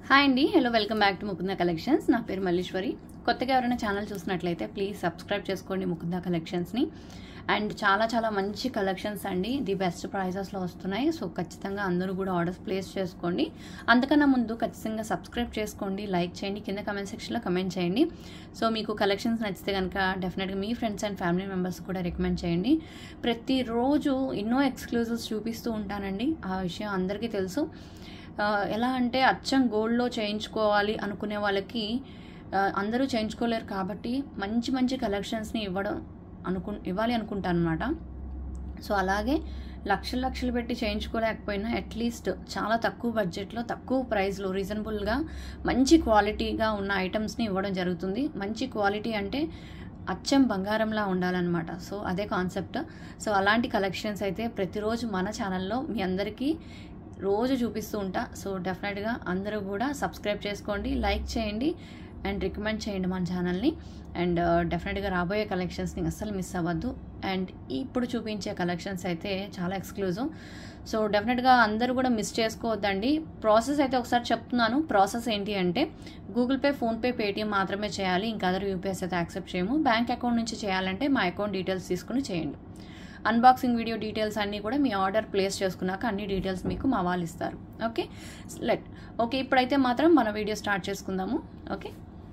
hi అండి hello welcome back to Mukunda collections నా పేరు మల్లీశ్వరి కొత్తగా ఎవరైనా ఛానల్ చూసినట్లయితే ప్లీజ్ సబ్స్క్రైబ్ చేసుకోండి ముకుంద కలెక్షన్స్ని అండ్ చాలా చాలా మంచి కలెక్షన్స్ అండి ది బెస్ట్ ప్రైజెస్లో వస్తున్నాయి సో ఖచ్చితంగా అందరూ కూడా ఆర్డర్స్ ప్లేస్ చేసుకోండి అంతకన్నా ముందు ఖచ్చితంగా సబ్స్క్రైబ్ చేసుకోండి లైక్ చేయండి కింద కమెంట్ సెక్షన్లో కమెంట్ చేయండి సో మీకు కలెక్షన్స్ నచ్చితే కనుక డెఫినెట్గా మీ ఫ్రెండ్స్ అండ్ ఫ్యామిలీ మెంబర్స్ కూడా రికమెండ్ చేయండి ప్రతిరోజు ఎన్నో ఎక్స్క్లూజివ్స్ చూపిస్తూ ఉంటానండి ఆ విషయం అందరికీ తెలుసు ఆ, ఎలా అంటే అచ్చం గోల్డ్లో చేయించుకోవాలి అనుకునే వాళ్ళకి ఆ, అందరూ చేయించుకోలేరు కాబట్టి మంచి మంచి కలెక్షన్స్ని ఇవ్వడం అనుకు ఇవ్వాలి అనుకుంటాను అనమాట సో అలాగే లక్షలు లక్షలు పెట్టి చేయించుకోలేకపోయినా అట్లీస్ట్ చాలా తక్కువ బడ్జెట్లో తక్కువ ప్రైస్లో రీజనబుల్గా మంచి క్వాలిటీగా ఉన్న ఐటమ్స్ని ఇవ్వడం జరుగుతుంది మంచి క్వాలిటీ అంటే అచ్చం బంగారంలా ఉండాలన్నమాట సో అదే కాన్సెప్ట్ సో అలాంటి కలెక్షన్స్ అయితే ప్రతిరోజు మన ఛానల్లో మీ అందరికీ రోజు చూపిస్తూ ఉంటా సో డెఫినెట్గా అందరూ కూడా సబ్స్క్రైబ్ చేసుకోండి లైక్ చేయండి అండ్ రికమెండ్ చేయండి మన ఛానల్ని అండ్ డెఫినెట్గా రాబోయే కలెక్షన్స్ని అస్సలు మిస్ అవ్వద్దు అండ్ ఇప్పుడు చూపించే కలెక్షన్స్ అయితే చాలా ఎక్స్క్లూజివ్ సో డెఫినెట్గా అందరూ కూడా మిస్ చేసుకోవద్దండి ప్రాసెస్ అయితే ఒకసారి చెప్తున్నాను ప్రాసెస్ ఏంటి అంటే గూగుల్ పే ఫోన్పే పేటిఎం మాత్రమే చేయాలి ఇంకా అదర్ యూపీఎస్ అయితే యాక్సెప్ట్ చేయము బ్యాంక్ అకౌంట్ నుంచి చేయాలంటే మా అకౌంట్ డీటెయిల్స్ తీసుకుని చేయండి అన్బాక్సింగ్ వీడియో డీటెయిల్స్ అన్నీ కూడా మీ ఆర్డర్ ప్లేస్ చేసుకున్నాక అన్ని డీటెయిల్స్ మీకు మా వాళ్ళు ఇస్తారు ఓకే లెట్ ఓకే ఇప్పుడైతే మాత్రం మన వీడియో స్టార్ట్ చేసుకుందాము ఓకే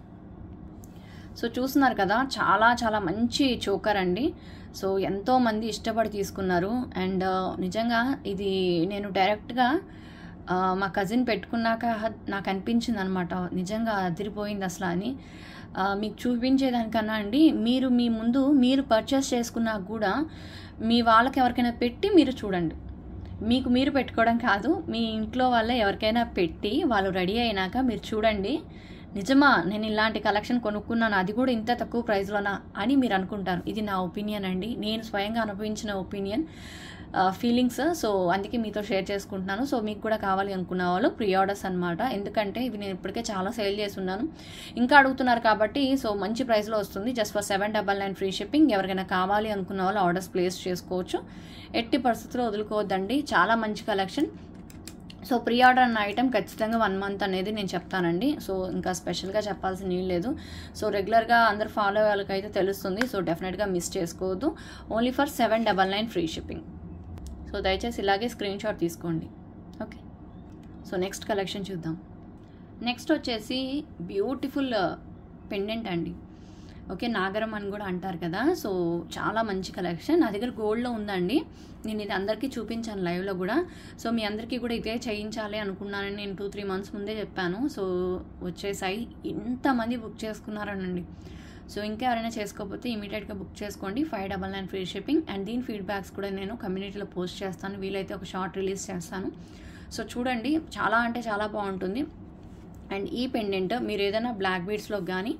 సో చూస్తున్నారు కదా చాలా చాలా మంచి చోకర్ అండి సో ఎంతో మంది ఇష్టపడి తీసుకున్నారు అండ్ నిజంగా ఇది నేను డైరెక్ట్గా ఆ, మా కజిన్ పెట్టుకున్నాక నాకు అనిపించింది అనమాట నిజంగా అదిరిపోయింది అసలు అని ఆ, మీకు చూపించేదానికన్నా అండి మీరు మీ ముందు మీరు పర్చేస్ చేసుకున్నాక కూడా మీ వాళ్ళకి ఎవరికైనా పెట్టి మీరు చూడండి మీకు మీరు పెట్టుకోవడం కాదు మీ ఇంట్లో వాళ్ళే ఎవరికైనా పెట్టి వాళ్ళు రెడీ అయినాక మీరు చూడండి నిజమా నేను ఇలాంటి కలెక్షన్ కొనుక్కున్నాను అది కూడా ఇంత తక్కువ ప్రైస్లోనా అని మీరు అనుకుంటారు ఇది నా ఒపీనియన్ అండి నేను స్వయంగా అనుభవించిన ఒపీనియన్ ఫీలింగ్స్ సో అందుకే మీతో షేర్ చేసుకుంటున్నాను సో మీకు కూడా కావాలి అనుకున్న వాళ్ళు ప్రీ ఆర్డర్స్ అనమాట ఎందుకంటే ఇవి నేను ఇప్పటికే చాలా సేల్ చేస్తున్నాను ఇంకా అడుగుతున్నారు కాబట్టి సో మంచి ప్రైస్లో వస్తుంది just for seven double nine free shipping ఎవరికైనా కావాలి అనుకున్న వాళ్ళు ఆర్డర్స్ ప్లేస్ చేసుకోవచ్చు ఎట్టి పరిస్థితుల్లో వదులుకోవద్దండి చాలా మంచి కలెక్షన్ సో ప్రీ ఆర్డర్ అన్న ఐటెం ఖచ్చితంగా వన్ మంత్ అనేది నేను చెప్తానండి సో ఇంకా స్పెషల్గా చెప్పాల్సిన నీళ్ళు లేదు సో రెగ్యులర్గా అందరు ఫాలో అయ్యే వాళ్ళకైతే తెలుస్తుంది సో డెఫినెట్గా మిస్ చేసుకోవద్దు only for seven double nine free shipping so దయచేసి ఇలాగే స్క్రీన్ షాట్ తీసుకోండి ఓకే సో నెక్స్ట్ కలెక్షన్ చూద్దాం నెక్స్ట్ వచ్చేసి బ్యూటిఫుల్ పెండెంట్ అండి ఓకే నాగరం అని కూడా అంటారు కదా సో చాలా మంచి కలెక్షన్ నా దగ్గర గోల్డ్లో ఉందండి నేను ఇది అందరికీ చూపించాను లైవ్లో కూడా సో మీ అందరికీ కూడా ఇదే చేయించాలి అనుకున్నానని నేను టూ త్రీ మంత్స్ ముందే చెప్పాను సో వచ్చేసాయి ఇంతమంది బుక్ చేసుకున్నారనండి సో ఇంకా ఎవరైనా చేసుకోకపోతే ఇమీడియట్గా బుక్ చేసుకోండి five double nine free shipping and దీని ఫీడ్బ్యాక్స్ కూడా నేను కమ్యూనిటీలో పోస్ట్ చేస్తాను వీలైతే ఒక షార్ట్ రిలీజ్ చేస్తాను సో చూడండి చాలా అంటే చాలా బాగుంటుంది అండ్ ఈ పెండెంట్ మీరు ఏదైనా బ్లాక్ బీడ్స్లో కానీ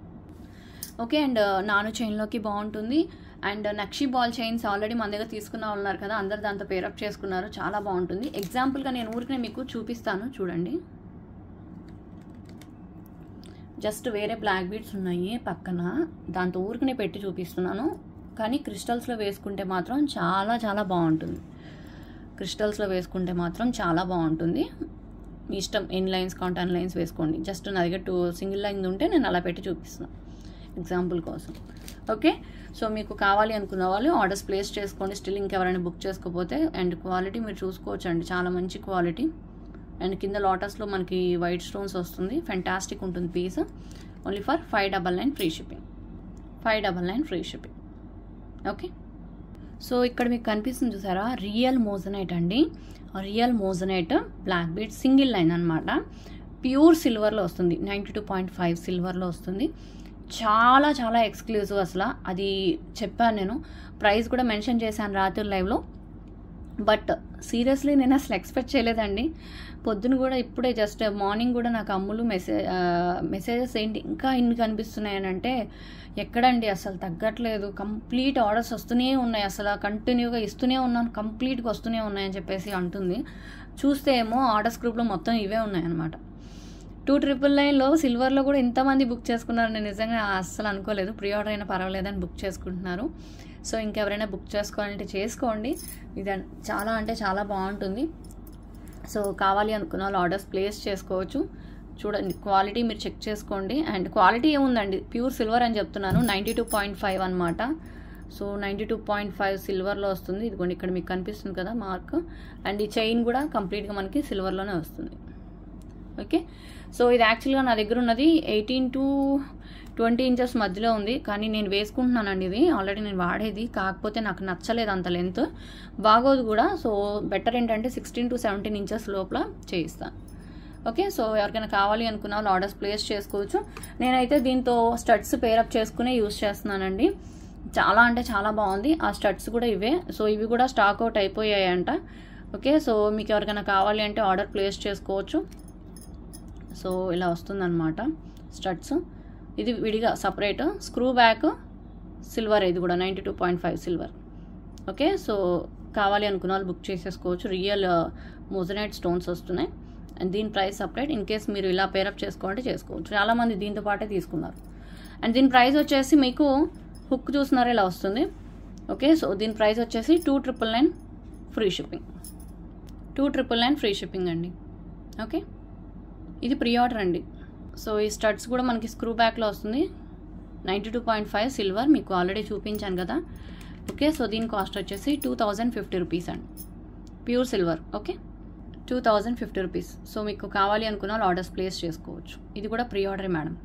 ఓకే అండ్ నాను చైన్లోకి బాగుంటుంది అండ్ నక్షి బాల్ చైన్స్ ఆల్రెడీ మన దగ్గర తీసుకున్న వాళ్ళు ఉన్నారు కదా అందరు దాంతో పేరప్ చేసుకున్నారు చాలా బాగుంటుంది ఎగ్జాంపుల్గా నేను ఊరికే మీకు చూపిస్తాను చూడండి జస్ట్ వేరే బ్లాక్ బీడ్స్ ఉన్నాయి పక్కన దాంతో ఊరికనే పెట్టి చూపిస్తున్నాను కానీ క్రిస్టల్స్లో వేసుకుంటే మాత్రం చాలా చాలా బాగుంటుంది క్రిస్టల్స్లో వేసుకుంటే మాత్రం చాలా బాగుంటుంది మీ ఇష్టం ఎన్ లైన్స్ కాంటాన్ లైన్స్ వేసుకోండి జస్ట్ నా దగ్గర టూ సింగిల్ లైన్ ఉంటే నేను అలా పెట్టి చూపిస్తున్నాను ఎగ్జాంపుల్ కోసం ఓకే సో మీకు కావాలి అనుకున్న వాళ్ళు ఆర్డర్స్ ప్లేస్ చేసుకోండి స్టిల్ ఇంకెవరైనా బుక్ చేసుకోకపోతే అండ్ క్వాలిటీ మీరు చూసుకోవచ్చు అండి చాలా మంచి క్వాలిటీ అండ్ కింద లోటస్లో మనకి వైట్ స్టోన్స్ వస్తుంది ఫెంటాస్టిక్ ఉంటుంది piece only for five double nine free shipping five double nine free shipping okay so ఇక్కడ మీకు కనిపిస్తుంది చూసారా రియల్ మోజనైట్ అండి real moissanite black bead single line అనమాట ప్యూర్ సిల్వర్లో వస్తుంది నైంటీ టూ పాయింట్ ఫైవ్ సిల్వర్లో వస్తుంది చాలా చాలా ఎక్స్క్లూజివ్ అసలు అది చెప్పాను నేను ప్రైస్ కూడా మెన్షన్ చేశాను రాత్రి లైవ్లో బట్ సీరియస్లీ నేను అసలు ఎక్స్పెక్ట్ చేయలేదండి పొద్దున కూడా ఇప్పుడే జస్ట్ మార్నింగ్ కూడా నాకు అమ్ములు మెసేజ్ మెసేజెస్ ఏంటి ఇంకా ఇన్ని కనిపిస్తున్నాయని అంటే ఎక్కడండి అసలు తగ్గట్లేదు కంప్లీట్ ఆర్డర్స్ వస్తూనే ఉన్నాయి అసలు కంటిన్యూగా ఇస్తూనే ఉన్నాను కంప్లీట్గా వస్తూనే ఉన్నాయని చెప్పేసి అంటుంది చూస్తే ఏమో ఆర్డర్స్ గ్రూప్లో మొత్తం ఇవే ఉన్నాయన్నమాట టూ ట్రిపుల్ నైన్లో సిల్వర్లో కూడా ఇంతమంది బుక్ చేసుకున్నారు నేను నిజంగా అస్సలు అనుకోలేదు ప్రీ ఆర్డర్ అయినా పర్వాలేదని బుక్ చేసుకుంటున్నారు సో ఇంకెవరైనా బుక్ చేసుకోవాలంటే చేసుకోండి ఇది చాలా అంటే చాలా బాగుంటుంది సో కావాలి అనుకున్న వాళ్ళు ఆర్డర్స్ ప్లేస్ చేసుకోవచ్చు చూడండి క్వాలిటీ మీరు చెక్ చేసుకోండి అండ్ క్వాలిటీ ఏముందండి ప్యూర్ సిల్వర్ అని చెప్తున్నాను నైంటీ టూ పాయింట్ ఫైవ్ అనమాట so ninety two point five సిల్వర్లో వస్తుంది ఇదిగోండి ఇక్కడ మీకు కనిపిస్తుంది కదా మార్క్ అండ్ ఈ చైన్ కూడా కంప్లీట్గా మనకి సిల్వర్లోనే వస్తుంది ఓకే సో ఇది యాక్చువల్గా నా దగ్గర ఉన్నది ఎయిటీన్ టు ట్వంటీ ఇంచెస్ మధ్యలో ఉంది కానీ నేను వేసుకుంటున్నానండి ఇది ఆల్రెడీ నేను వాడేది కాకపోతే నాకు నచ్చలేదు అంత లెంత్ బాగోదు కూడా సో బెటర్ ఏంటంటే సిక్స్టీన్ టు సెవెంటీన్ ఇంచెస్ లోపల చేయిస్తాను ఓకే సో ఎవరికైనా కావాలి అనుకున్న వాళ్ళు ఆర్డర్స్ ప్లేస్ చేసుకోవచ్చు నేనైతే దీంతో స్టడ్స్ పేరప్ చేసుకునే యూస్ చేస్తున్నానండి చాలా అంటే చాలా బాగుంది ఆ స్టడ్స్ కూడా ఇవే సో ఇవి కూడా స్టాక్ అవుట్ అయిపోయాయంట ఓకే సో మీకు ఎవరికైనా కావాలి అంటే ఆర్డర్ ప్లేస్ చేసుకోవచ్చు సో ఇలా వస్తుందన్నమాట స్టడ్స్ ఇది విడిగా సపరేట్ స్క్రూ బ్యాక్ సిల్వర్ ఇది కూడా ninety two point five silver okay so కావాలి అనుకున్న వాళ్ళు బుక్ చేసేసుకోవచ్చు రియల్ మోజనైట్ స్టోన్స్ వస్తున్నాయి అండ్ దీని ప్రైస్ సపరేట్ ఇన్ కేస్ మీరు ఇలా పేరప్ చేసుకోవాలంటే చేసుకోవచ్చు చాలామంది దీంతో పాటే తీసుకున్నారు అండ్ దీని ప్రైస్ వచ్చేసి మీకు హుక్ చూస్తున్నారా ఇలా వస్తుంది ఓకే సో దీని ప్రైస్ వచ్చేసి two triple nine free shipping two triple nine free shipping అండి ఓకే ఇది ప్రీ ఆర్డర్ అండి సో ఈ స్టడ్స్ కూడా మనకి స్క్రూ బ్యాక్లో వస్తుంది ninety two point five silver మీకు ఆల్రెడీ చూపించాను కదా ఓకే సో దీని కాస్ట్ వచ్చేసి టూ థౌజండ్ ఫిఫ్టీ రూపీస్ అండి pure silver okay two thousand fifty rupees so మీకు కావాలి అనుకున్న వాళ్ళు ఆర్డర్స్ ప్లేస్ చేసుకోవచ్చు ఇది కూడా ప్రీ ఆర్డరే మేడం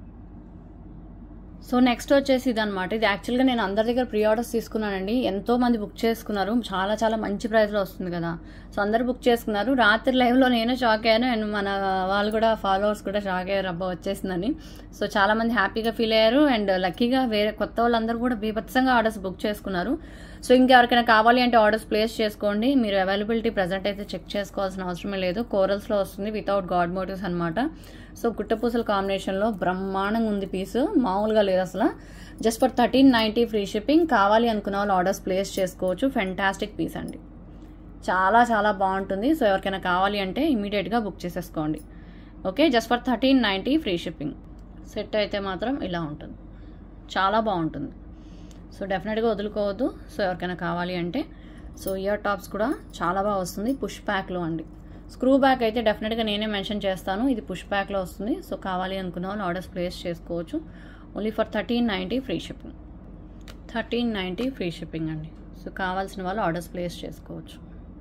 సో నెక్స్ట్ వచ్చేసి ఇదనమాట ఇది యాక్చువల్గా నేను అందరి దగ్గర ప్రీ ఆర్డర్స్ తీసుకున్నానండి ఎంతో మంది బుక్ చేసుకున్నారు చాలా చాలా మంచి ప్రైస్లో వస్తుంది కదా సో అందరు బుక్ చేసుకున్నారు రాత్రి లైవ్లో నేను షాక్ అయ్యాను అండ్ మన వాళ్ళు కూడా ఫాలోవర్స్ కూడా షాక్ అయ్యారు అబ్బా వచ్చేసిందని సో చాలా మంది హ్యాపీగా ఫీల్ అయ్యారు అండ్ లక్కీగా వేరే కొత్త వాళ్ళందరూ కూడా బీభత్సంగా ఆర్డర్స్ బుక్ చేసుకున్నారు సో ఇంకెవరికైనా కావాలి అంటే ఆర్డర్స్ ప్లేస్ చేసుకోండి మీరు అవైలబిలిటీ ప్రజెంట్ అయితే చెక్ చేసుకోవాల్సిన అవసరమే లేదు కోరల్స్లో వస్తుంది వితౌట్ గాడ్ మోటివ్స్ అనమాట సో గుట్టపూసల కాంబినేషన్లో బ్రహ్మాండంగా ఉంది పీసు మామూలుగా లేదు అసలు just for thirteen ninety free shipping కావాలి అనుకున్న వాళ్ళు ఆర్డర్స్ ప్లేస్ చేసుకోవచ్చు ఫెంటాస్టిక్ పీస్ అండి చాలా చాలా బాగుంటుంది సో ఎవరికైనా కావాలి అంటే ఇమీడియట్గా బుక్ చేసేసుకోండి okay just for thirteen ninety free shipping set అయితే మాత్రం ఇలా ఉంటుంది చాలా బాగుంటుంది సో డెఫినెట్గా వదులుకోవద్దు సో ఎవరికైనా కావాలి అంటే సో ఇయర్ టాప్స్ కూడా చాలా బాగా వస్తుంది పుష్ ప్యాక్లో అండి స్క్రూ బ్యాక్ అయితే డెఫినెట్గా నేనే మెన్షన్ చేస్తాను ఇది పుష్ ప్యాక్లో వస్తుంది సో కావాలి అనుకున్న వాళ్ళు ఆర్డర్స్ ప్లేస్ చేసుకోవచ్చు only for thirteen ninety free shipping thirteen ninety free shipping అండి సో కావాల్సిన వాళ్ళు ఆర్డర్స్ ప్లేస్ చేసుకోవచ్చు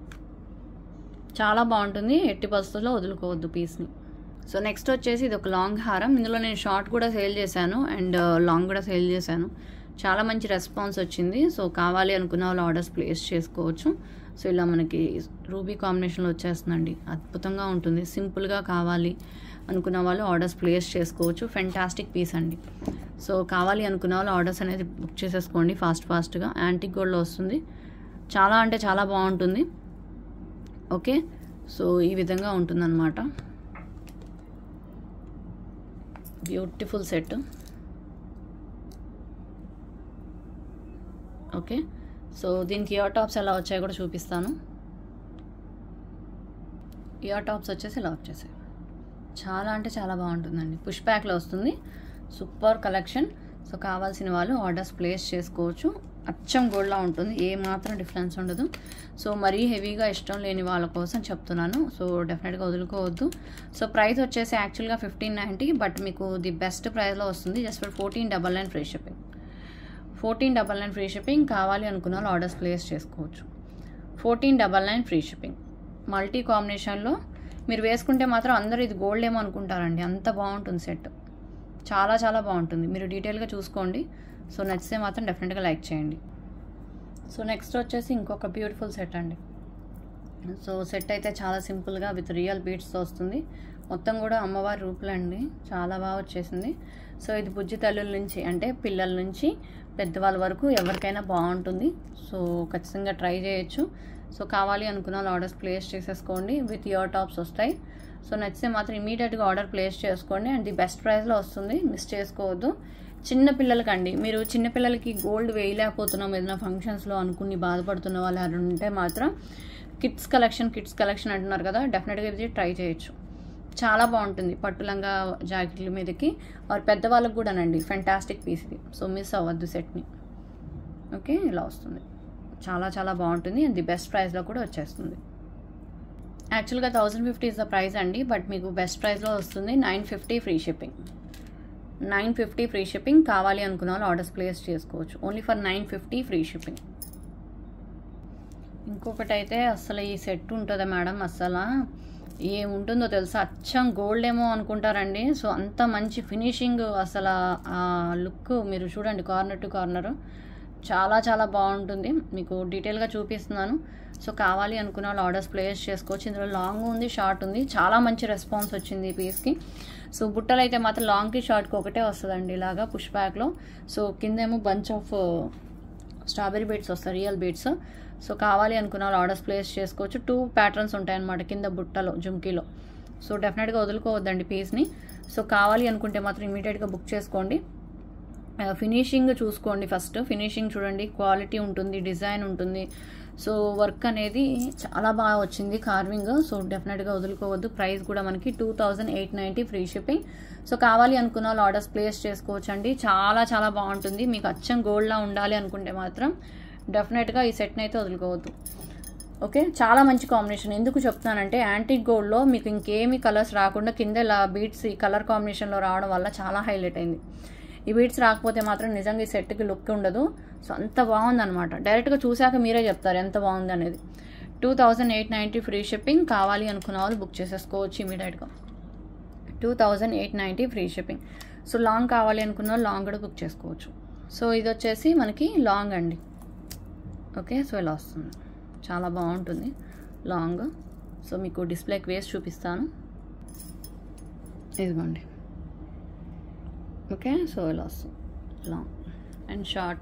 చాలా బాగుంటుంది ఎట్టి పరిస్థితుల్లో వదులుకోవద్దు పీస్ని సో నెక్స్ట్ వచ్చేసి ఇది ఒక లాంగ్ హారం ఇందులో నేను షార్ట్ కూడా సేల్ చేశాను అండ్ లాంగ్ కూడా సేల్ చేశాను చాలా మంచి రెస్పాన్స్ వచ్చింది సో కావాలి అనుకున్న వాళ్ళు ఆర్డర్స్ ప్లేస్ చేసుకోవచ్చు సో ఇలా మనకి రూబీ కాంబినేషన్లో వచ్చేస్తుందండి అద్భుతంగా ఉంటుంది సింపుల్గా కావాలి అనుకున్న వాళ్ళు ఆర్డర్స్ ప్లేస్ చేసుకోవచ్చు ఫెంటాస్టిక్ పీస్ అండి సో కావాలి అనుకున్న వాళ్ళు ఆర్డర్స్ అనేది బుక్ చేసేసుకోండి ఫాస్ట్ ఫాస్ట్గా యాంటిక్ గోల్డ్లో వస్తుంది చాలా అంటే చాలా బాగుంటుంది ఓకే సో ఈ విధంగా ఉంటుందన్నమాట బ్యూటిఫుల్ సెట్ ఓకే సో దీనికి ఇయర్ టాప్స్ ఎలా వచ్చాయో కూడా చూపిస్తాను ఇయర్ టాప్స్ వచ్చేసి ఇలా వచ్చేసాయి చాలా అంటే చాలా బాగుంటుందండి పుష్ ప్యాక్లో వస్తుంది సూపర్ కలెక్షన్ సో కావాల్సిన వాళ్ళు ఆర్డర్స్ ప్లేస్ చేసుకోవచ్చు అచ్చం గోల్డ్లా ఉంటుంది ఏ మాత్రం డిఫరెన్స్ ఉండదు సో మరీ హెవీగా ఇష్టం లేని వాళ్ళ కోసం చెప్తున్నాను సో డెఫినెట్గా వదులుకోవద్దు సో ప్రైస్ వచ్చేసి యాక్చువల్గా ఫిఫ్టీన్ నైంటీ బట్ మీకు ది బెస్ట్ ప్రైస్లో వస్తుంది just for fourteen double nine free shipping fourteen double nine free shipping కావాలి అనుకున్న వాళ్ళు ఆర్డర్స్ ప్లేస్ చేసుకోవచ్చు fourteen double nine free shipping multi కాంబినేషన్లో మీరు వేసుకుంటే మాత్రం అందరూ ఇది గోల్డ్ ఏమో అనుకుంటారండి అంత బాగుంటుంది సెట్ చాలా చాలా బాగుంటుంది మీరు డీటెయిల్గా చూసుకోండి సో నచ్చితే మాత్రం డెఫినెట్గా లైక్ చేయండి సో నెక్స్ట్ వచ్చేసి ఇంకొక బ్యూటిఫుల్ సెట్ అండి సో సెట్ అయితే చాలా సింపుల్గా విత్ రియల్ బీట్స్తో వస్తుంది మొత్తం కూడా అమ్మవారి రూపులండి చాలా బాగా వచ్చేసింది సో ఇది బుజ్జి తల్లుల నుంచి అంటే పిల్లల నుంచి పెద్దవాళ్ళ వరకు ఎవరికైనా బాగుంటుంది సో ఖచ్చితంగా ట్రై చేయొచ్చు సో కావాలి అనుకున్న వాళ్ళు ఆర్డర్స్ ప్లేస్ చేసేసుకోండి విత్ ఇయర్ టాప్స్ వస్తాయి సో నచ్చితే మాత్రం ఇమీడియట్గా ఆర్డర్ ప్లేస్ చేసుకోండి అండ్ ది బెస్ట్ ప్రైస్లో వస్తుంది మిస్ చేసుకోవద్దు చిన్న పిల్లలకండి మీరు చిన్న పిల్లలకి గోల్డ్ వేయలేకపోతున్నాం ఏదైనా ఫంక్షన్స్లో అనుకుని బాధపడుతున్న వాళ్ళు ఎవరు ఉంటే మాత్రం కిడ్స్ కలెక్షన్ కిడ్స్ కలెక్షన్ అంటున్నారు కదా డెఫినెట్గా ఇది ట్రై చేయొచ్చు చాలా బాగుంటుంది పట్టులంగా జాకెట్ల మీదకి ఆర్ పెద్దవాళ్ళకి కూడానండి ఫెంటాస్టిక్ పీస్ ఇది సో మిస్ అవ్వద్దు సెట్ని ఓకే ఇలా వస్తుంది చాలా చాలా బాగుంటుంది అండ్ ది బెస్ట్ ప్రైస్లో కూడా వచ్చేస్తుంది యాక్చువల్గా thousand fifty is the price అండి బట్ మీకు బెస్ట్ ప్రైస్లో వస్తుంది nine fifty free shipping nine fifty free shipping కావాలి అనుకున్న వాళ్ళు ఆర్డర్స్ ప్లేస్ చేసుకోవచ్చు only for nine fifty free shipping ఇంకొకటి అయితే అసలు ఈ సెట్ ఉంటుందా మేడం అసలు ఏముంటుందో తెలుసా అచ్చం గోల్డ్ ఏమో అనుకుంటారండి సో అంత మంచి ఫినిషింగ్ అసలు ఆ లుక్ మీరు చూడండి కార్నర్ టు కార్నర్ చాలా చాలా బాగుంటుంది మీకు డీటెయిల్గా చూపిస్తున్నాను సో కావాలి అనుకున్న వాళ్ళు ఆర్డర్స్ ప్లేస్ చేసుకోవచ్చు ఇందులో లాంగ్ ఉంది షార్ట్ ఉంది చాలా మంచి రెస్పాన్స్ వచ్చింది ఈ పీస్కి సో బుట్టలు అయితే మాత్రం లాంగ్కి షార్ట్కి ఒకటే వస్తుందండి ఇలాగా పుష్ బ్యాక్లో సో కిందేమో బంచ్ ఆఫ్ స్ట్రాబెరీ బీడ్స్ వస్తాయి రియల్ బీడ్స్ సో కావాలి అనుకున్న వాళ్ళు ఆర్డర్స్ ప్లేస్ చేసుకోవచ్చు టూ ప్యాటర్న్స్ ఉంటాయన్నమాట కింద బుట్టలో జుమ్కీలో సో డెఫినెట్గా వదులుకోవద్దండి పీస్ని సో కావాలి అనుకుంటే మాత్రం ఇమీడియట్గా బుక్ చేసుకోండి ఫినిషింగ్ చూసుకోండి ఫస్ట్ ఫినిషింగ్ చూడండి క్వాలిటీ ఉంటుంది డిజైన్ ఉంటుంది సో వర్క్ అనేది చాలా బాగా వచ్చింది కార్వింగ్ సో డెఫినెట్గా వదులుకోవద్దు ప్రైస్ కూడా మనకి two thousand eight ninety free shipping so కావాలి అనుకున్న వాళ్ళు ఆర్డర్స్ ప్లేస్ చేసుకోవచ్చు అండి చాలా చాలా బాగుంటుంది మీకు అచ్చం గోల్డ్లా ఉండాలి అనుకుంటే మాత్రం డెఫినెట్గా ఈ సెట్ని అయితే వదులుకోవద్దు ఓకే చాలా మంచి కాంబినేషన్ ఎందుకు చెప్తానంటే యాంటిక్ గోల్డ్లో మీకు ఇంకేమి కలర్స్ రాకుండా కింద ఇలా బీట్స్ ఈ కలర్ కాంబినేషన్లో రావడం వల్ల చాలా హైలైట్ అయింది ఈ బీట్స్ రాకపోతే మాత్రం నిజంగా ఈ సెట్కి లుక్ ఉండదు సో అంత బాగుందన్నమాట డైరెక్ట్గా చూశాక మీరే చెప్తారు ఎంత బాగుంది అనేది two thousand eight ninety free shipping కావాలి అనుకున్న వాళ్ళు బుక్ చేసేసుకోవచ్చు ఇమీడియట్గా two thousand eight ninety free shipping so long కావాలి అనుకున్న వాళ్ళు లాంగ్ కూడా బుక్ చేసుకోవచ్చు సో ఇది వచ్చేసి మనకి లాంగ్ అండి ఓకే సో ఇలా వస్తుంది చాలా బాగుంటుంది లాంగ్ సో మీకు డిస్ప్లేకి వేసి చూపిస్తాను ఇదిగోండి ఓకే సో ఇలా వస్తుంది లాంగ్ అండ్ షార్ట్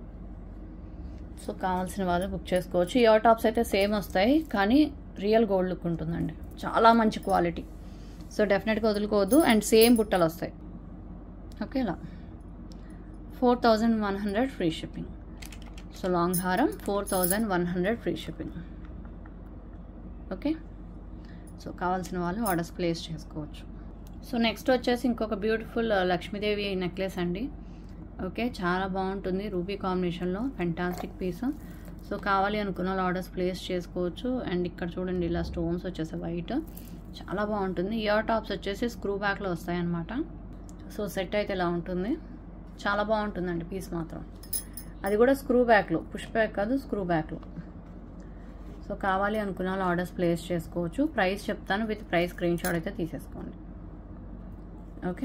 సో కావాల్సిన వాళ్ళు బుక్ చేసుకోవచ్చు ఇయర్ టాప్స్ అయితే సేమ్ వస్తాయి కానీ రియల్ గోల్డ్ లుక్ ఉంటుందండి చాలా మంచి క్వాలిటీ సో డెఫినెట్గా వదులుకోవద్దు అండ్ సేమ్ బుట్టలు వస్తాయి ఓకే ఇలా four thousand one hundred free shipping so long హారం four thousand one hundred free shipping okay so కావాల్సిన వాళ్ళు ఆర్డర్స్ ప్లేస్ చేసుకోవచ్చు సో నెక్స్ట్ వచ్చేసి ఇంకొక బ్యూటిఫుల్ లక్ష్మీదేవి నెక్లెస్ అండి ఓకే చాలా బాగుంటుంది రూబీ కాంబినేషన్లో ఫెంటాస్టిక్ పీస్ సో కావాలి అనుకున్న వాళ్ళు ఆర్డర్స్ ప్లేస్ చేసుకోవచ్చు అండ్ ఇక్కడ చూడండి ఇలా స్టోన్స్ వచ్చేసి వైట్ చాలా బాగుంటుంది ఇయర్ టాప్స్ వచ్చేసి స్క్రూ బ్యాక్లో వస్తాయన్నమాట సో సెట్ అయితే ఇలా ఉంటుంది చాలా బాగుంటుందండి పీస్ మాత్రం అది కూడా స్క్రూ బ్యాక్లో పుష్ బ్యాక్ కాదు స్క్రూ బ్యాక్లో సో కావాలి అనుకున్న వాళ్ళు ఆర్డర్స్ ప్లేస్ చేసుకోవచ్చు ప్రైస్ చెప్తాను విత్ ప్రైస్ స్క్రీన్ షాట్ అయితే తీసేసుకోండి ఓకే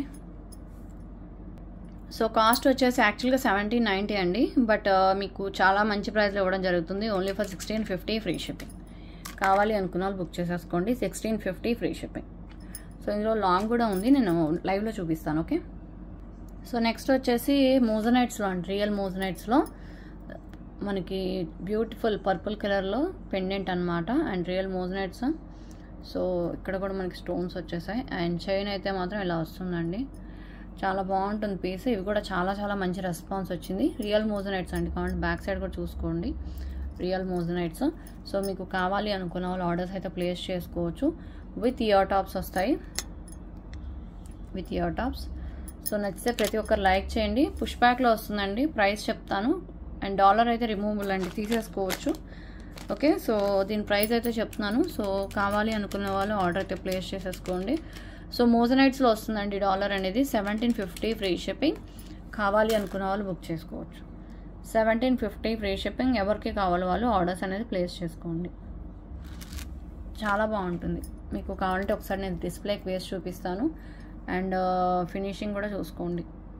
సో కాస్ట్ వచ్చేసి యాక్చువల్గా సెవెంటీన్ నైంటీ అండి బట్ మీకు చాలా మంచి ప్రైస్లో ఇవ్వడం జరుగుతుంది only for sixteen fifty free shipping కావాలి అనుకున్న వాళ్ళు బుక్ చేసేసుకోండి sixteen fifty free shipping so ఇందులో లాంగ్ కూడా ఉంది నేను లైవ్లో చూపిస్తాను ఓకే సో నెక్స్ట్ వచ్చేసి మోజనైట్స్లో అండి రియల్ మోజనైట్స్లో మనకి బ్యూటిఫుల్ పర్పుల్ కలర్లో పెండెంట్ అనమాట అండ్ రియల్ మోజనైట్స్ సో ఇక్కడ కూడా మనకి స్టోన్స్ వచ్చేసాయి అండ్ చైన్ అయితే మాత్రం ఇలా వస్తుందండి చాలా బాగుంటుంది పీస్ ఇవి కూడా చాలా చాలా మంచి రెస్పాన్స్ వచ్చింది రియల్ మోజనైట్స్ అండి కావాలి బ్యాక్ సైడ్ కూడా చూసుకోండి రియల్ మోజనైట్స్ సో మీకు కావాలి అనుకున్న వాళ్ళు ఆర్డర్స్ అయితే ప్లేస్ చేసుకోవచ్చు విత్ ఇయర్ టాప్స్ వస్తాయి విత్ ఇయర్ టాప్స్ సో నచ్చితే ప్రతి ఒక్కరు లైక్ చేయండి పుష్ బ్యాక్లో వస్తుందండి ప్రైస్ చెప్తాను అండ్ డాలర్ అయితే రిమూవబుల్ అండి తీసేసుకోవచ్చు ఓకే సో దీని ప్రైస్ అయితే చెప్తున్నాను సో కావాలి అనుకున్న వాళ్ళు ఆర్డర్ అయితే ప్లేస్ చేసేసుకోండి సో మోజనైట్స్లో వస్తుందండి డాలర్ అనేది సెవెంటీన్ ఫిఫ్టీ ఫ్రీ షిప్పింగ్ కావాలి అనుకున్న వాళ్ళు బుక్ చేసుకోవచ్చు సెవెంటీన్ ఫిఫ్టీ ఫ్రీ షిప్పింగ్ ఎవరికి కావాలో వాళ్ళు ఆర్డర్స్ అనేది ప్లేస్ చేసుకోండి చాలా బాగుంటుంది మీకు కావాలంటే ఒకసారి నేను డిస్ప్లేకి వేసి చూపిస్తాను అండ్ ఫినిషింగ్ కూడా చూసుకోండి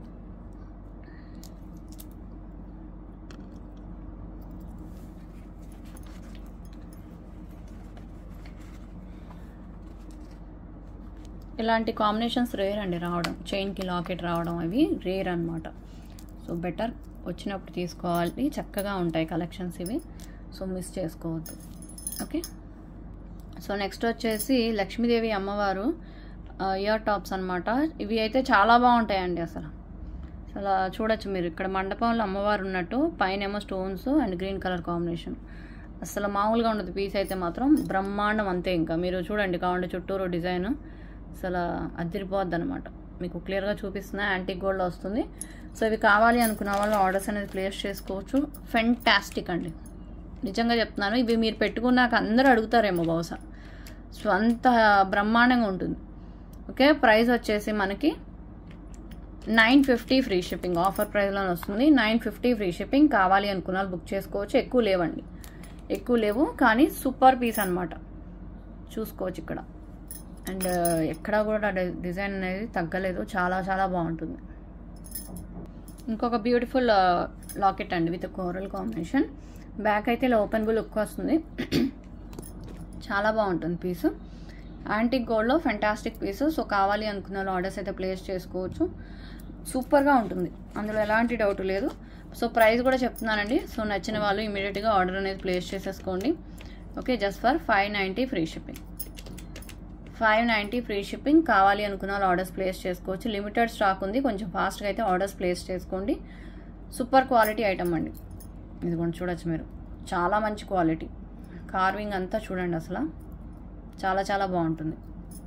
ఇలాంటి కాంబినేషన్స్ రేర్ అండి రావడం చైన్కి లాకెట్ రావడం అవి రేర్ అనమాట సో బెటర్ వచ్చినప్పుడు తీసుకోవాలి చక్కగా ఉంటాయి కలెక్షన్స్ ఇవి సో మిస్ చేసుకోవద్దు ఓకే సో నెక్స్ట్ వచ్చేసి లక్ష్మీదేవి అమ్మవారు ఇయర్ టాప్స్ అనమాట ఇవి అయితే చాలా బాగుంటాయండి అసలు అసలు చూడొచ్చు మీరు ఇక్కడ మండపంలో అమ్మవారు ఉన్నట్టు పైన ఏమో stones and green colour combination అసలు మామూలుగా ఉండదు పీస్ అయితే మాత్రం బ్రహ్మాండం అంతే ఇంకా మీరు చూడండి కావండి చుట్టూరు డిజైన్ అసలు అదిరిపోద్ది అనమాట మీకు క్లియర్గా చూపిస్తున్నా యాంటిక్ గోల్డ్ వస్తుంది సో ఇవి కావాలి అనుకున్న వాళ్ళు ఆర్డర్స్ అనేది ప్లేస్ చేసుకోవచ్చు ఫెంటాస్టిక్ అండి నిజంగా చెప్తున్నాను ఇవి మీరు పెట్టుకున్నాక అందరూ అడుగుతారేమో బహుశా సో అంత బ్రహ్మాండంగా ఉంటుంది ఓకే ప్రైస్ వచ్చేసి మనకి nine fifty free shipping offer ప్రైస్లోనే వస్తుంది నైన్ ఫిఫ్టీ ఫ్రీ షిప్పింగ్ కావాలి అనుకున్న వాళ్ళు బుక్ చేసుకోవచ్చు ఎక్కువ లేవండి ఎక్కువ లేవు కానీ సూపర్ పీస్ అనమాట చూసుకోవచ్చు ఇక్కడ అండ్ ఎక్కడా కూడా డి- డిజైన్ అనేది తగ్గలేదు చాలా చాలా బాగుంటుంది ఇంకొక బ్యూటిఫుల్ లాకెట్ అండి విత్ కోరల్ కాంబినేషన్ బ్యాక్ అయితే ఇలా ఓపెన్బుల్ లుక్ వస్తుంది చాలా బాగుంటుంది పీసు యాంటిక్ గోల్డ్లో ఫెంటాస్టిక్ పీసు సో కావాలి అనుకున్న వాళ్ళు ఆర్డర్స్ అయితే ప్లేస్ చేసుకోవచ్చు సూపర్గా ఉంటుంది అందులో ఎలాంటి డౌట్ లేదు సో ప్రైస్ కూడా చెప్తున్నానండి సో నచ్చిన వాళ్ళు ఇమీడియట్గా ఆర్డర్ అనేది ప్లేస్ చేసేసుకోండి okay just for five ninety free shipping five ninety free shipping కావాలి అనుకున్న వాళ్ళు ఆర్డర్స్ ప్లేస్ చేసుకోవచ్చు లిమిటెడ్ స్టాక్ ఉంది కొంచెం ఫాస్ట్గా అయితే ఆర్డర్స్ ప్లేస్ చేసుకోండి సూపర్ క్వాలిటీ ఐటమ్ అండి ఇది కొంచెం చూడొచ్చు మీరు చాలా మంచి క్వాలిటీ కార్వింగ్ అంతా చూడండి అసలు చాలా చాలా బాగుంటుంది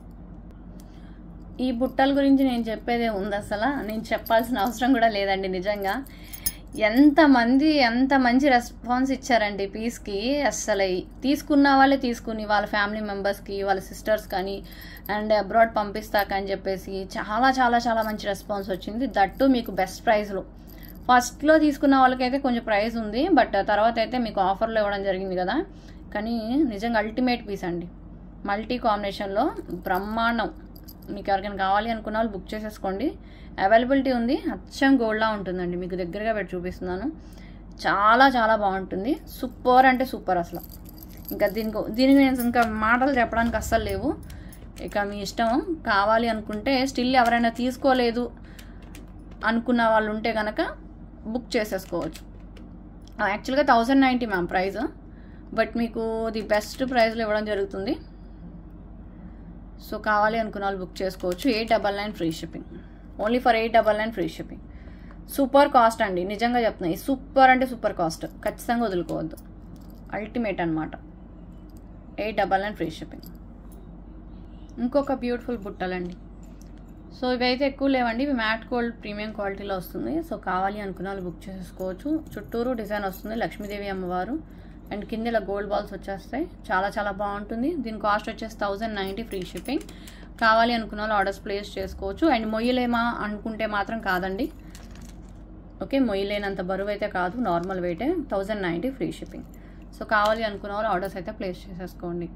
ఈ బుట్టల గురించి నేను చెప్పేదే ఉంది అసలు నేను చెప్పాల్సిన అవసరం కూడా లేదండి నిజంగా ఎంతమంది ఎంత మంచి రెస్పాన్స్ ఇచ్చారండి పీస్కి అసలు ఈ తీసుకున్న వాళ్ళే తీసుకుని వాళ్ళ ఫ్యామిలీ మెంబర్స్కి వాళ్ళ సిస్టర్స్ కానీ అండ్ అబ్రాడ్ పంపిస్తాక అని చెప్పేసి చాలా చాలా చాలా మంచి రెస్పాన్స్ వచ్చింది దట్టు మీకు బెస్ట్ ప్రైస్లో ఫస్ట్లో తీసుకున్న వాళ్ళకైతే కొంచెం ప్రైస్ ఉంది బట్ తర్వాత అయితే మీకు ఆఫర్లో ఇవ్వడం జరిగింది కదా కానీ నిజంగా అల్టిమేట్ పీస్ అండి మల్టీ కాంబినేషన్లో బ్రహ్మాండం మీకు ఎవరికైనా కావాలి అనుకున్న వాళ్ళు బుక్ చేసేసుకోండి అవైలబిలిటీ ఉంది అచ్చం గోల్డ్లా ఉంటుందండి మీకు దగ్గరగా పెట్టి చూపిస్తున్నాను చాలా చాలా బాగుంటుంది సూపర్ అంటే సూపర్ అసలు ఇంకా దీనికి దీనికి నేను ఇంకా మాటలు చెప్పడానికి అస్సలు లేవు ఇక మీ ఇష్టం కావాలి అనుకుంటే స్టిల్ ఎవరైనా తీసుకోలేదు అనుకున్న వాళ్ళు ఉంటే కనుక బుక్ చేసేసుకోవచ్చు యాక్చువల్గా thousand ninety ma'am price but మీకు ది బెస్ట్ ప్రైస్లో ఇవ్వడం జరుగుతుంది సో కావాలి అనుకున్న వాళ్ళు బుక్ చేసుకోవచ్చు eight double nine free shipping only for eight double nine free shipping super cost అండి నిజంగా చెప్తున్నా ఈ సూపర్ అంటే సూపర్ కాస్ట్ ఖచ్చితంగా వదులుకోవద్దు అల్టిమేట్ అనమాట eight double nine free shipping ఇంకొక బ్యూటిఫుల్ బుట్టలండి సో ఇవైతే ఎక్కువ లేవండి ఇవి మ్యాట్ గోల్డ్ ప్రీమియం క్వాలిటీలో వస్తుంది సో కావాలి అనుకున్న వాళ్ళు బుక్ చేసుకోవచ్చు చుట్టూరు డిజైన్ వస్తుంది లక్ష్మీదేవి అమ్మవారు అండ్ కింద ఇలా గోల్డ్ బాల్స్ వచ్చేస్తాయి చాలా చాలా బాగుంటుంది దీని కాస్ట్ వచ్చేసి థౌజండ్ నైంటీ ఫ్రీ షిప్పింగ్ కావాలి అనుకున్న వాళ్ళు ఆర్డర్స్ ప్లేస్ చేసుకోవచ్చు అండ్ మొయ్యలేమా అనుకుంటే మాత్రం కాదండి ఓకే మొయ్యలేనంత బరువు అయితే కాదు నార్మల్ వెయిటే thousand ninety free shipping so కావాలి అనుకున్న వాళ్ళు ఆర్డర్స్ అయితే ప్లేస్ చేసేసుకోండి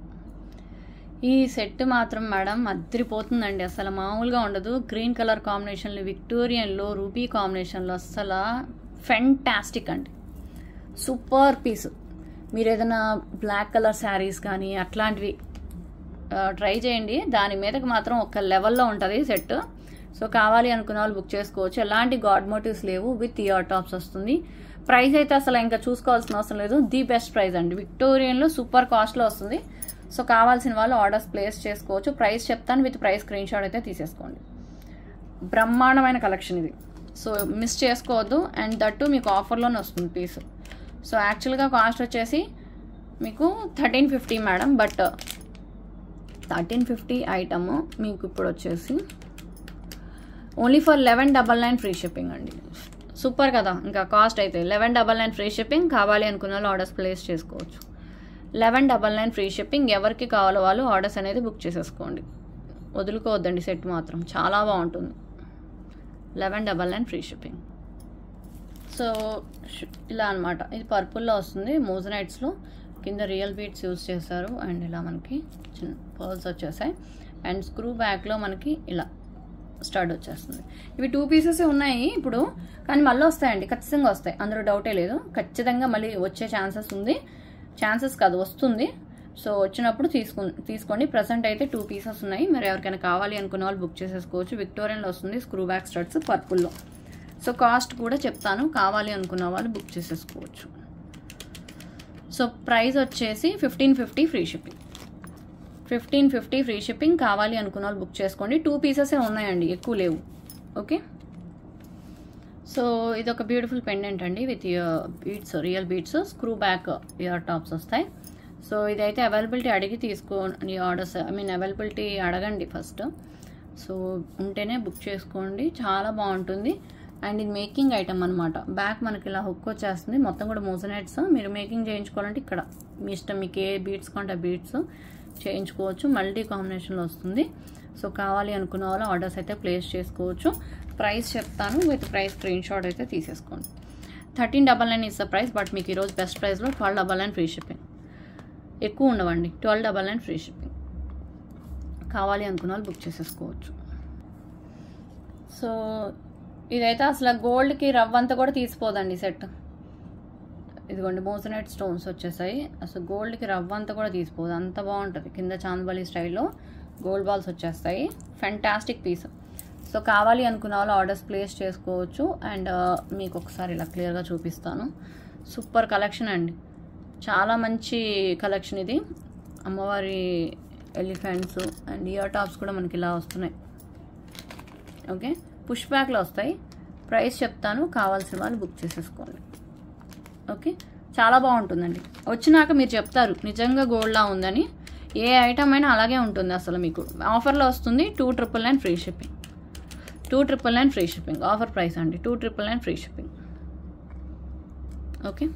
ఈ సెట్ మాత్రం మేడం అద్దరిపోతుందండి అసలు మామూలుగా ఉండదు గ్రీన్ కలర్ కాంబినేషన్లో విక్టోరియన్లో రూబీ కాంబినేషన్లో అసలు ఫెంటాస్టిక్ అండి సూపర్ పీస్ మీరు ఏదైనా బ్లాక్ కలర్ శారీస్ కానీ అట్లాంటివి ట్రై చేయండి దాని మీదకి మాత్రం ఒక లెవెల్లో ఉంటుంది సెట్ సో కావాలి అనుకున్న వాళ్ళు బుక్ చేసుకోవచ్చు ఎలాంటి గాడ్ మోటివ్స్ లేవు విత్ ఇయర్ టాప్స్ వస్తుంది ప్రైస్ అయితే అసలు ఇంకా చూసుకోవాల్సిన అవసరం లేదు ది బెస్ట్ ప్రైస్ అండి విక్టోరియన్లో సూపర్ కాస్ట్లో వస్తుంది సో కావాల్సిన వాళ్ళు ఆర్డర్స్ ప్లేస్ చేసుకోవచ్చు ప్రైస్ చెప్తాను విత్ ప్రైస్ స్క్రీన్ షాట్ అయితే తీసేసుకోండి బ్రహ్మాండమైన కలెక్షన్ ఇది సో మిస్ చేసుకోవద్దు అండ్ దట్టు మీకు ఆఫర్లోనే వస్తుంది పీస్ సో యాక్చువల్గా కాస్ట్ వచ్చేసి మీకు thirteen fifty madam but thirteen fifty item మీకు ఇప్పుడు వచ్చేసి only for eleven double nine free shipping అండి సూపర్ కదా ఇంకా కాస్ట్ అయితే eleven double nine free shipping కావాలి అనుకున్న వాళ్ళు ఆర్డర్స్ ప్లేస్ చేసుకోవచ్చు eleven double nine free shipping ఎవరికి కావాలో వాళ్ళు ఆర్డర్స్ అనేది బుక్ చేసేసుకోండి వదులుకోవద్దండి సెట్ మాత్రం చాలా బాగుంటుంది eleven double nine free shipping so ష్- ఇలా అనమాట ఇది పర్పుల్లో వస్తుంది మోజనైట్స్లో కింద రియల్ బీట్స్ యూస్ చేశారు అండ్ ఇలా మనకి చిన్న పర్ల్స్ వచ్చేసాయి అండ్ స్క్రూ బ్యాక్లో మనకి ఇలా స్టడ్ వచ్చేస్తుంది ఇవి టూ పీసెస్ ఉన్నాయి ఇప్పుడు కానీ మళ్ళీ వస్తాయండి ఖచ్చితంగా వస్తాయి అందులో డౌటే లేదు ఖచ్చితంగా మళ్ళీ వచ్చే ఛాన్సెస్ ఉంది ఛాన్సెస్ కాదు వస్తుంది సో వచ్చినప్పుడు తీసుకు తీసుకోండి ప్రజెంట్ అయితే టూ పీసెస్ ఉన్నాయి మరి ఎవరికైనా కావాలి అనుకున్న వాళ్ళు బుక్ చేసేసుకోవచ్చు విక్టోరియన్లో వస్తుంది స్క్రూ బ్యాక్ స్టడ్స్ పర్పుల్లో సో కాస్ట్ కూడా చెప్తాను కావాలి అనుకున్న వాళ్ళు బుక్ చేసేసుకోవచ్చు సో ప్రైస్ వచ్చేసి fifteen fifty free shipping fifteen fifty free shipping కావాలి అనుకున్న వాళ్ళు బుక్ చేసుకోండి టూ పీసెసే ఉన్నాయండి ఎక్కువ లేవు ఓకే సో ఇది ఒక బ్యూటిఫుల్ పెండెంట్ అండి with beads real beads screw back ear tops వస్తాయి సో ఇదైతే అవైలబిలిటీ అడిగి తీసుకోండి ఆర్డర్స్ ఐ మీన్ అవైలబిలిటీ అడగండి ఫస్ట్ సో ఉంటేనే బుక్ చేసుకోండి చాలా బాగుంటుంది అండ్ ఇది మేకింగ్ ఐటమ్ అనమాట బ్యాక్ మనకి ఇలా హుక్ వచ్చేస్తుంది మొత్తం కూడా మోజనైట్స్ మీరు మేకింగ్ చేయించుకోవాలంటే ఇక్కడ మీ ఇష్టం మీకు ఏ బీట్స్ కొంటే బీట్స్ చేయించుకోవచ్చు మల్టీ కాంబినేషన్లో వస్తుంది సో కావాలి అనుకున్న వాళ్ళు ఆర్డర్స్ అయితే ప్లేస్ చేసుకోవచ్చు ప్రైస్ చెప్తాను విత్ ప్రైస్ స్క్రీన్ షాట్ అయితే తీసేసుకోండి thirteen double nine is the price but మీకు ఈరోజు బెస్ట్ ప్రైస్లో twelve double nine free shipping ఎక్కువ ఉండవండి twelve double nine free shipping కావాలి అనుకున్న వాళ్ళు బుక్ చేసేసుకోవచ్చు సో ఇదైతే అసలు గోల్డ్కి రవ్వంతా కూడా తీసిపోదండి సెట్ ఇదిగోండి మోసనైట్ స్టోన్స్ వచ్చేసాయి అసలు గోల్డ్కి రవ్వ అంతా కూడా తీసిపోదు అంత బాగుంటుంది కింద చాందబలి స్టైల్లో గోల్డ్ బాల్స్ వచ్చేస్తాయి ఫెంటాస్టిక్ పీస్ సో కావాలి అనుకున్న వాళ్ళు ఆర్డర్స్ ప్లేస్ చేసుకోవచ్చు అండ్ మీకు ఒకసారి ఇలా క్లియర్గా చూపిస్తాను సూపర్ కలెక్షన్ అండి చాలా మంచి కలెక్షన్ ఇది అమ్మవారి ఎలిఫెంట్స్ అండ్ ఇయర్ టాప్స్ కూడా మనకి ఇలా వస్తున్నాయి ఓకే పుష్ బ్యాక్లో వస్తాయి ప్రైస్ చెప్తాను కావాల్సిన వాళ్ళు బుక్ చేసేసుకోండి ఓకే చాలా బాగుంటుందండి వచ్చినాక మీరు చెప్తారు నిజంగా గోల్డ్లా ఉందని ఏ ఐటమ్ అయినా అలాగే ఉంటుంది అసలు మీకు ఆఫర్లో వస్తుంది two triple nine free shipping two triple nine free shipping offer price అండి two triple nine free shipping okay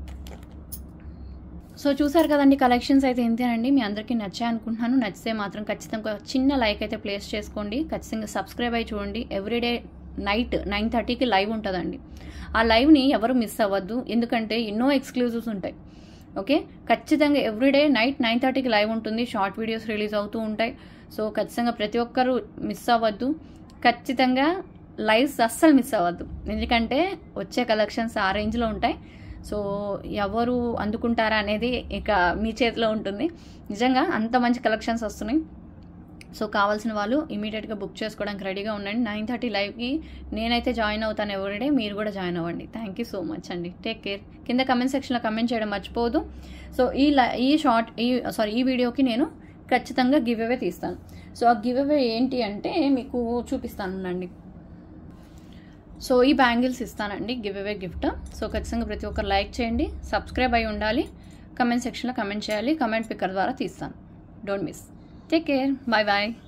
so చూసారు కదండి కలెక్షన్స్ అయితే ఇంతేనండి మీ అందరికీ నచ్చాయి అనుకుంటున్నాను నచ్చితే మాత్రం ఖచ్చితంగా ఒక చిన్న లైక్ అయితే ప్లేస్ చేసుకోండి ఖచ్చితంగా సబ్స్క్రైబ్ అయి చూడండి ఎవ్రీడే నైట్ నైన్ థర్టీకి లైవ్ ఉంటుందండి ఆ లైవ్ని ఎవరు మిస్ అవ్వద్దు ఎందుకంటే ఎన్నో ఎక్స్క్లూజివ్స్ ఉంటాయి ఓకే ఖచ్చితంగా ఎవ్రీడే నైట్ నైన్ థర్టీకి లైవ్ ఉంటుంది షార్ట్ వీడియోస్ రిలీజ్ అవుతూ ఉంటాయి సో ఖచ్చితంగా ప్రతి ఒక్కరు మిస్ అవ్వద్దు ఖచ్చితంగా లైవ్స్ అస్సలు మిస్ అవ్వద్దు ఎందుకంటే వచ్చే కలెక్షన్స్ ఆ రేంజ్లో ఉంటాయి సో ఎవరు అందుకుంటారా అనేది ఇక మీ చేతిలో ఉంటుంది నిజంగా అంత మంచి కలెక్షన్స్ వస్తున్నాయి సో కావాల్సిన వాళ్ళు ఇమీడియట్గా బుక్ చేసుకోవడానికి రెడీగా ఉండండి నైన్ థర్టీ లైవ్కి నేనైతే జాయిన్ అవుతాను ఎవరిడే మీరు కూడా జాయిన్ అవ్వండి థ్యాంక్ యూ సో మచ్ అండి టేక్ కేర్ కింద కమెంట్ సెక్షన్లో కమెంట్ చేయడం మర్చిపోదు సో ఈ ఈ షార్ట్ ఈ సారీ ఈ వీడియోకి నేను ఖచ్చితంగా గివ్ అవే తీస్తాను సో ఆ గివ్ అవే ఏంటి అంటే మీకు చూపిస్తానండి సో ఈ బ్యాంగిల్స్ ఇస్తానండి గివ్ అవే గిఫ్ట్ సో ఖచ్చితంగా ప్రతి ఒక్కరు లైక్ చేయండి సబ్స్క్రైబ్ అయి ఉండాలి కమెంట్ సెక్షన్లో కమెంట్ చేయాలి కమెంట్ పిక్కర్ ద్వారా తీస్తాను don't miss take care bye bye